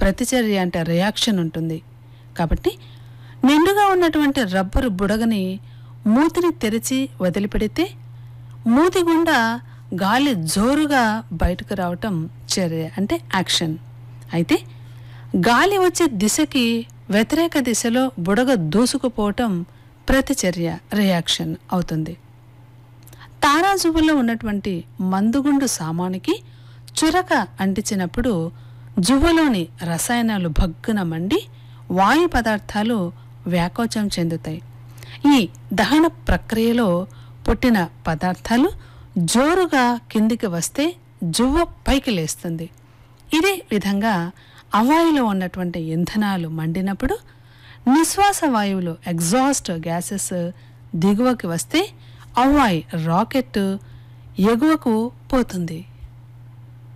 ప్రతిచర్య అంటే రియాక్షన్ ఉంటుంది కాబట్టి నిండుగా ఉన్నటువంటి రబ్బరు బుడగని మూతిని తెరిచి వదిలిపెడితే మూతి గుండా గాలి జోరుగా బయటకు రావటం చర్య అంటే యాక్షన్ అయితే గాలి వచ్చే దిశకి వ్యతిరేక దిశలో బుడగ దూసుకుపోవటం ప్రతిచర్య రియాక్షన్ అవుతుంది తారాజువ్వలో ఉన్నటువంటి మందుగుండు సామానికి చురక అంటించినప్పుడు జువ్వలోని రసాయనాలు భగ్గున మండి వాయు పదార్థాలు వ్యాకోచం చెందుతాయి ఈ దహన ప్రక్రియలో పుట్టిన పదార్థాలు జోరుగా కిందికి వస్తే జువ్వ పైకి లేస్తుంది ఇదే విధంగా అవాయిలో ఉన్నటువంటి ఇంధనాలు మండినప్పుడు నిశ్వాస వాయువులు ఎగ్జాస్ట్ గ్యాసెస్ దిగువకి వస్తే అవాయి రాకెట్ ఎగువకు పోతుంది